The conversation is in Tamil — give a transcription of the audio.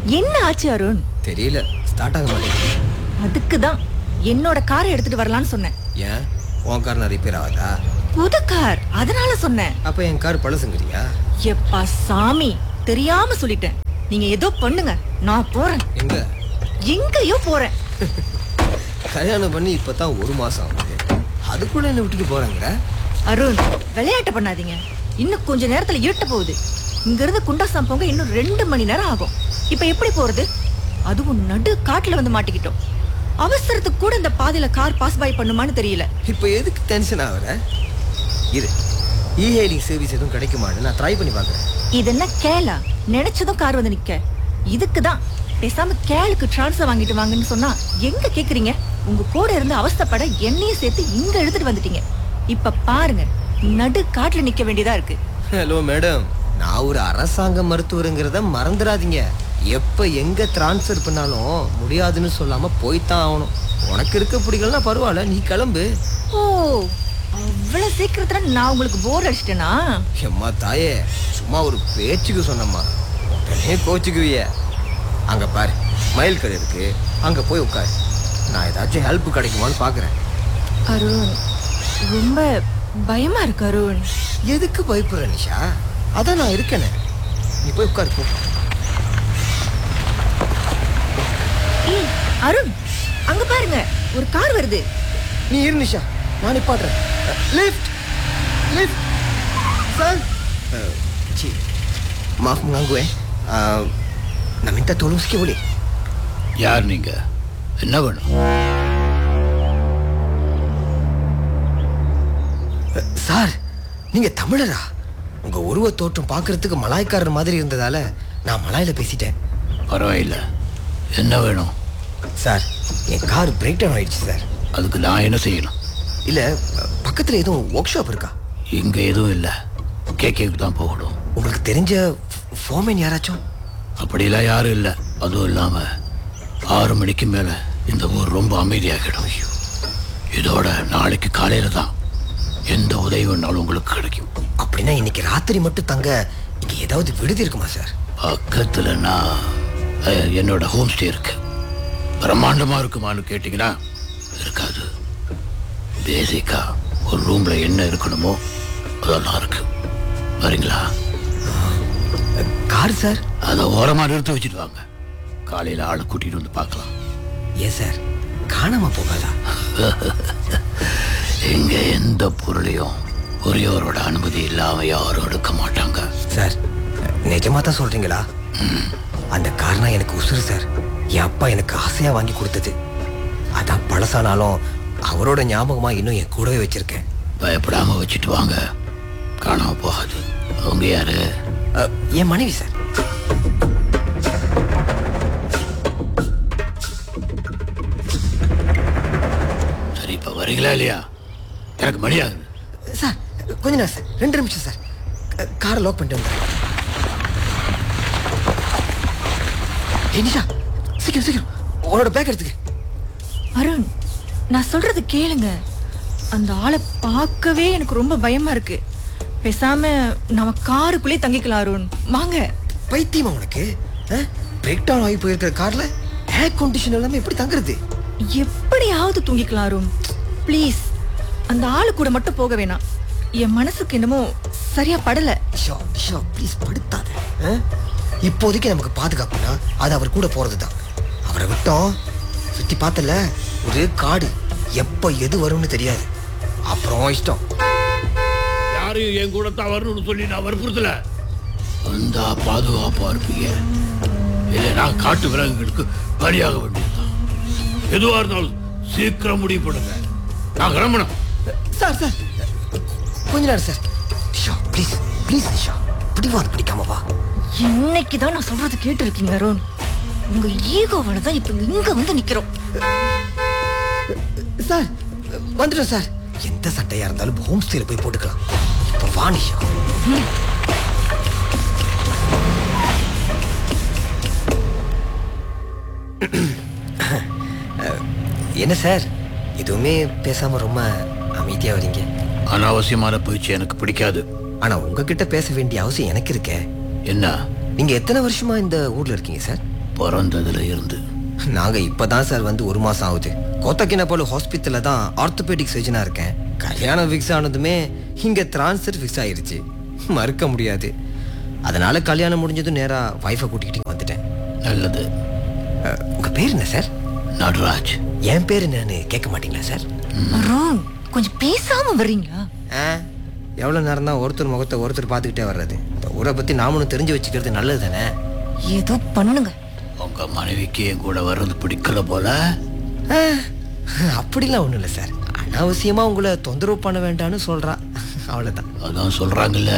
என்ன ஆச்சு அருண் தெரியல ஸ்டார்ட் ஆக மாட்டேங்குது அதுக்கு தான் என்னோட காரை எடுத்துட்டு வரலாம்னு சொன்னேன் ஏன் உன் கார் நான் ரிப்பேர் ஆகாதா புது கார் அதனால சொன்னேன் அப்ப என் கார் பழசுங்கிறியா எப்பா சாமி தெரியாம சொல்லிட்டேன் நீங்க ஏதோ பண்ணுங்க நான் போறேன் எங்க எங்கேயோ போறேன் கல்யாணம் பண்ணி இப்பதான் ஒரு மாசம் ஆகுது அதுக்குள்ள என்ன விட்டுட்டு போறாங்கடா அருண் விளையாட்டு பண்ணாதீங்க இன்னும் கொஞ்ச நேரத்துல இருட்ட போகுது இங்க இருந்து குண்டாசாம் போங்க இன்னும் ரெண்டு மணி நேரம் ஆகும் இப்ப எப்படி போறது அதுவும் நடு காட்டுல வந்து மாட்டிக்கிட்டோம் அவசரத்துக்கு கூட இந்த பாதையில கார் பாஸ் பை பண்ணுமான்னு தெரியல இப்போ எதுக்கு டென்ஷன் ஆகுற இரு இஹேலிங் சர்வீஸ் எதுவும் கிடைக்குமான்னு நான் ட்ரை பண்ணி பார்க்குறேன் இது என்ன கேலா நினைச்சதும் கார் வந்து நிக்க இதுக்கு தான் பேசாம கேலுக்கு டிரான்ஸ்ஃபர் வாங்கிட்டு வாங்கன்னு சொன்னா எங்க கேக்குறீங்க உங்க கூட இருந்து அவஸ்தைப்பட என்னையும் சேர்த்து இங்க எடுத்துட்டு வந்துட்டீங்க இப்ப பாருங்க நடு காட்டுல நிக்க வேண்டியதா இருக்கு ஹலோ மேடம் நான் ஒரு அரசாங்க மருத்துவருங்கிறத மறந்துடாதீங்க எப்ப எங்க டிரான்ஸ்ஃபர் பண்ணாலும் முடியாதுன்னு சொல்லாம போய்த்தான் ஆகணும் உனக்கு இருக்க பிடிக்கலன்னா பரவாயில்ல நீ கிளம்பு ஓ அவ்வளவு சீக்கிரத்துல நான் உங்களுக்கு போர் அடிச்சிட்டேனா எம்மா தாயே சும்மா ஒரு பேச்சுக்கு சொன்னம்மா உடனே கோச்சுக்குவிய அங்க பாரு மயில் கடை இருக்கு அங்க போய் உட்காரு நான் ஏதாச்சும் ஹெல்ப் கிடைக்குமான்னு பாக்குறேன் அருண் ரொம்ப பயமா இருக்கு அருண் எதுக்கு பயப்படுற நிஷா அதான் நான் இருக்கேனே நீ போய் உட்காரு போ ஏய் அருண் அங்க பாருங்க ஒரு கார் வருது நீ இரு நிஷா நான் நிப்பாட்டுறேன் லிஃப்ட் லிஃப்ட் சார் જી માફ માંગુ હે நான் மின்ட்ட தோலும் சிக்க போலி யார் நீங்க என்ன வேணும் சார் நீங்க தமிழரா உங்க உருவ தோற்றம் பார்க்கறதுக்கு மலாய்க்காரர் மாதிரி இருந்ததால நான் மலாயில பேசிட்டேன் பரவாயில்ல என்ன வேணும் சார் என் கார் பிரேக் டவுன் ஆயிடுச்சு சார் அதுக்கு நான் என்ன செய்யணும் இல்ல பக்கத்துல எதுவும் ஒர்க் ஷாப் இருக்கா இங்க எதுவும் இல்லை கேக்கேக்கு தான் போகணும் உங்களுக்கு தெரிஞ்ச ஃபோமேன் யாராச்சும் அப்படிலாம் யாரும் இல்லை அதுவும் இல்லாம ஆறு மணிக்கு மேல இந்த ஊர் ரொம்ப அமைதியாகிடும் இதோட நாளைக்கு காலையில தான் எந்த உதவி வேணாலும் உங்களுக்கு கிடைக்கும் அப்படின்னா இன்னைக்கு ராத்திரி மட்டும் தங்க இங்க ஏதாவது விடுதி இருக்குமா சார் பக்கத்துல நான் அஹ், என்னோட ஹோம் ஸ்டே இருக்கு பிரம்மாண்டமா இருக்குமான்னு கேட்டிங்கன்னா இருக்காது பேசிக்கா ஒரு ரூம்ல என்ன இருக்கணுமோ அதெல்லாம் இருக்கு வரீங்களா கார் சார் அதை ஓரமா நிறுத்தி வச்சுட்டு வாங்க காலையில ஆளை கூட்டிட்டு வந்து பார்க்கலாம் ஏன் சார் காணாம போகாதா இங்க எந்த பொருளையும் ஒரேவரோட அனுமதி இல்லாம யாரும் எடுக்க மாட்டாங்க சார் நிஜமா தான் சொல்றீங்களா அந்த காரணம் எனக்கு உசுறு சார் என் அப்பா எனக்கு ஆசையா வாங்கி கொடுத்தது அதான் பழசானாலும் அவரோட ஞாபகமா இன்னும் என் கூடவே வச்சிருக்கேன் பயப்படாம வச்சுட்டு வாங்க காணாம போகாது அவங்க யாரு அ, என் மனைவி சார் சரி இப்ப வரீங்களா இல்லையா எனக்கு மணி ஆகுது சார் கொஞ்ச நேரம் சார் ரெண்டு நிமிஷம் சார் க- காரை லாக் பண்ணிட்டு வந்துடுறேன் ஏய் நிஷா சீக்கிரம் சீக்கிரம் உன்னோட பேக் எடுத்துக்க அருண் நான் சொல்றது கேளுங்க அந்த ஆளை பார்க்கவே எனக்கு ரொம்ப பயமா இருக்கு பேசாம நம்ம காருக்குள்ளே தங்கிக்கலாம் அருண் வாங்க பைத்தியமா உனக்கு பிரேக் டவுன் ஆகி போயிருக்கிற கார்ல ஏர் கண்டிஷன் எல்லாமே எப்படி தங்குறது எப்படியாவது தூங்கிக்கலாம் அருண் ப்ளீஸ் அந்த ஆளு கூட மட்டும் போக வேணாம் என் மனசுக்கு என்னமோ சரியா படல நிஷா நிஷா ப்ளீஸ் படுத்தாத ஆ? இப்போதைக்கு நமக்கு பாதுகாப்புனா அது அவர் கூட போறது தான் அவரை விட்டோம் சுத்தி பார்த்தல ஒரு காடு எப்ப எது வரும்னு தெரியாது அப்புறம் இஷ்டம் யாரையும் என் கூட தான் வரணும்னு சொல்லி நான் வற்புறுத்தல வந்தா பாதுகாப்பா இருப்பீங்க இல்லை நான் காட்டு விலங்குகளுக்கு பலியாக வேண்டியதுதான் எதுவா இருந்தாலும் சீக்கிரம் முடிவு பண்ணுங்க நான் கிளம்பணும் சார் சார் கொஞ்ச நேரம் sir Nisha please please Nisha பிடிவாது பிடிக்காம வா இன்னைக்கு தான் நான் சொல்றது கேட்டு இருக்கீங்க அருண் உங்க ஈகோவால தான் இப்ப இங்க வந்து நிக்கிறோம் சார் வந்துட்டோம் சார் எந்த சட்டையா இருந்தாலும் ஹோம் ஸ்டேல போய் போட்டுக்கலாம் இப்போ வா நிஷா என்ன சார் எதுவுமே பேசாம ரொம்ப அமைதியா வரீங்க அனாவசியமான பேச்சு எனக்கு பிடிக்காது ஆனா உங்ககிட்ட பேச வேண்டிய அவசியம் எனக்கு இருக்கே என்ன நீங்க எத்தனை வருஷமா இந்த ஊர்ல இருக்கீங்க சார் பிறந்ததுல இருந்து நாங்க இப்பதான் சார் வந்து ஒரு மாசம் ஆகுது கோத்தக்கினப்போல ஹாஸ்பிட்டல்ல தான் ஆர்த்தோபெடிக் சர்ஜனா இருக்கேன் கல்யாணம் ஃபிக்ஸ் ஆனதுமே இங்க டிரான்ஸ்ஃபர் ஃபிக்ஸ் ஆயிருச்சு மறுக்க முடியாது அதனால கல்யாணம் முடிஞ்சதும் நேரா ஒய்ஃபை கூட்டிக்கிட்டு இங்க வந்துட்டேன் நல்லது அஹ், உங்க பேர் என்ன சார் நடராஜ் என் பேர் என்னன்னு கேட்க மாட்டீங்களா சார் அருண் கொஞ்சம் பேசாம வர்றீங்களா ஆ எவ்வளோ நேரம் தான் ஒருத்தர் முகத்தை ஒருத்தர் பார்த்துக்கிட்டே வர்றது இந்த ஊரை பற்றி நாமளும் தெரிஞ்சு வச்சுக்கிறது நல்லது தானே ஏதோ பண்ணுங்க உங்க மனைவிக்கு என் கூட வர்றது பிடிக்கல போல ஆ, அப்படிலாம் ஒன்றும் இல்லை சார் அனாவசியமாக உங்களை தொந்தரவு பண்ண வேண்டாம்னு சொல்கிறா அவ்வளோதான் அதான் சொல்றாங்கல்ல